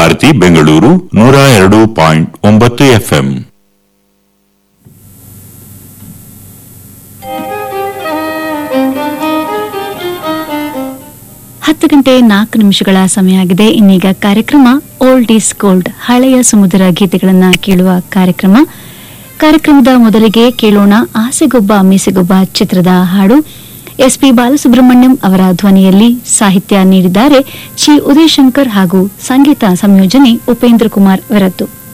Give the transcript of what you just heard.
ಭಾರತಿ ಬೆಂಗಳೂರು ನೂರ ಎರಡು ಪಾಯಿಂಟ್ ಒಂಬತ್ತು ಎಫ್ಎಂ ಹತ್ತು ಗಂಟೆ ನಾಲ್ಕು ನಿಮಿಷಗಳ ಸಮಯ ಆಗಿದೆ ಇನ್ನೀಗ ಕಾರ್ಯಕ್ರಮ ಓಲ್ಡ್ ಈಸ್ ಗೋಲ್ಡ್ ಹಳೆಯ ಸಮುದ್ರ ಗೀತೆಗಳನ್ನ ಕೇಳುವ ಕಾರ್ಯಕ್ರಮ ಕಾರ್ಯಕ್ರಮದ ಮೊದಲಿಗೆ ಕೇಳೋಣ ಆಸೆಗೊಬ್ಬ ಮೀಸೆಗೊಬ್ಬ ಚಿತ್ರದ ಹಾಡು ಎಸ್ಪಿ ಬಾಲಸುಬ್ರಹ್ಮಣ್ಯಂ ಅವರ ಧ್ವನಿಯಲ್ಲಿ ಸಾಹಿತ್ಯ ನೀಡಿದ್ದಾರೆ ಚಿ ಉದಯಶಂಕರ್ ಹಾಗೂ ಸಂಗೀತ ಸಂಯೋಜನೆ ಉಪೇಂದ್ರ ಕುಮಾರ್ ಅವರದ್ದು